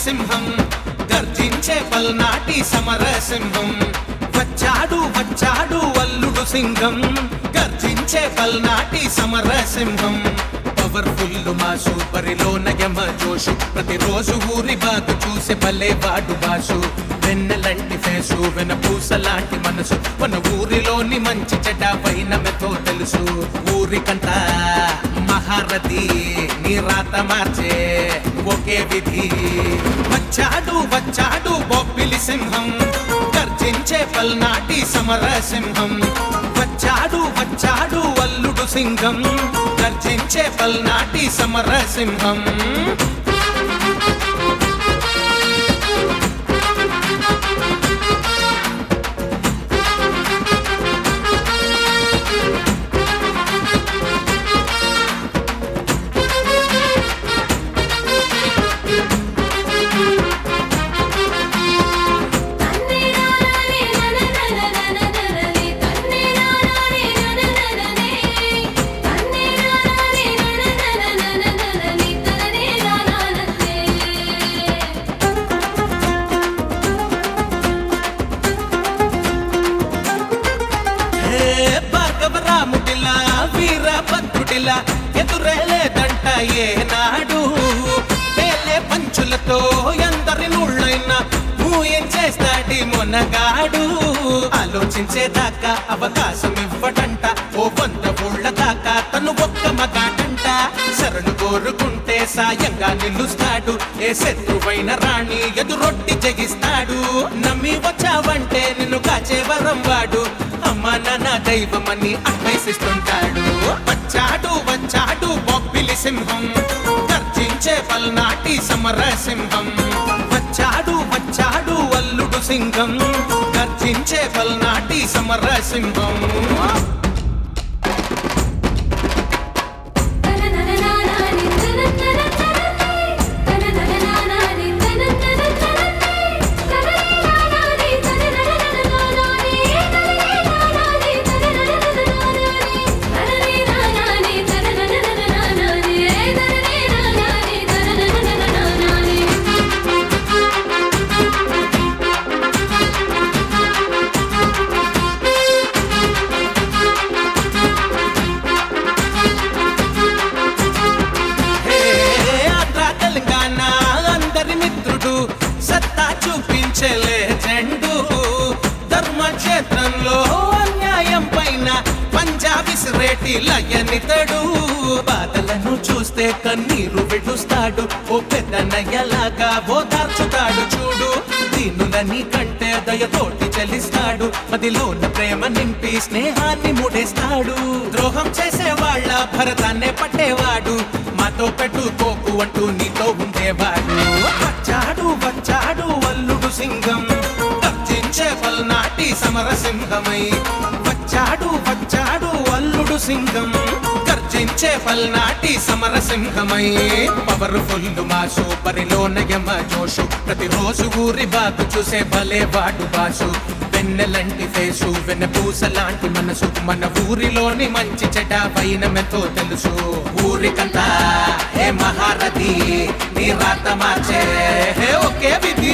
సింహం గర్జించే పల్నాటి సమర సింహం వచ్చాడు వచ్చాడు అల్లుడు సింహం గర్జించే పల్నాటి సమర సింహం పవర్ఫుల్ మా సూపరిలో నయమ జోషు ప్రతిరోజు ఊరి బాగు చూసే భలే వాడు బాసు వెన్నెలంటి ఫేసు వెన పూసలాంటి మనసు మన ఊరిలోని మంచి చెడ్డ పైన మెతో తెలుసు ఊరికంతా మహారథి నీ రాత మార్చే ఒకే విధి వచ్చాడు వచ్చాడు బొబ్బిలి సింహం గర్జించే పల్నాటి సమర సింహం వచ్చాడు వచ్చాడు అల్లుడు సింహం గర్జించే పల్నాటి సమర సింహం తన్నే నానానే నననననననననే తన్నే నానానే ననననననే తన్నే నానానే ననననననననే తన్నే నానాననే హే భార్గవరాముడిలా వీరభద్రుడిలా ఎదురేలేదంట ఏనాడు పేలే పంచులతో ఎందరి నుళ్ళైనా ఏం చేస్తాడి మొనగాడు ఆలోచించేదాకా అవకాశం ఇవ్వడంట ఓ వంద ఊళ్ళ దాకా తను ఒక్క మగాడంట శరణు కోరుకుంటే సాయంగా నిలుస్తాడు ఏ శత్రువైన రాణి ఎదురొట్టి జగిస్తాడు నమ్మి వచ్చావంటే నిన్ను కాచే వరం వాడు అమ్మ నాన్న దైవమని అన్వేషిస్తుంటాడు వచ్చాడు వచ్చాడు బొబ్బిలి సింహం గర్జించే పల్నాటి సమర సింహం వచ్చాడు వచ్చాడు అల్లుడు సింహం గర్జించే పల్నాటి సమర సింహం తననననానాని తననననననే తననననానాని తననననననే తననననానాని తననననననాని తననననానాని తననననననాని తననననానాని తననననననాని తననననానాని తననననననాని హే ఆంధ్ర తెలంగాణ అందరి మిత్రుడు సత్తా చూపించలే చెండు ధర్మక్షేత్రంలో అన్యాయం పైన పంజాబీ రేటి లయనితడు బాధలను చూస్తే కన్నీరు విడుస్తాడు ఓ పెద్దనయ్యలాగా ఓదార్చుతాడు చూడు దీనులని కంటే దయతోటి చలిస్తాడు మదిలోన ప్రేమ నింపి స్నేహాన్ని ముడేస్తాడు ద్రోహం చేసే వాళ్ళ భరతాన్నే పట్టేవాడు మాతో పెట్టుకోకు అంటూ నీతో ఉండేవాడు వచ్చాడు వచ్చాడు అల్లుడు సింగం గర్జించే పల్నాటి సమర సింహమై వచ్చాడు వచ్చాడు అల్లుడు సింగం గర్జించే పల్నాటి సమర సింహమై పవర్ఫుల్ మా సూపరిలో నయమ జోషు ప్రతిరోజు ఊరి బాగు చూసే భలే వాడు బాసు వెన్నెలంటి ఫేసు వెన్న పూసలాంటి మనసు మన ఊరిలోని మంచి చెడ్డ పైన మెతో తెలుసు ఊరికంతా ఏ మహారథి నీ రాత మార్చే హే ఒకే విధి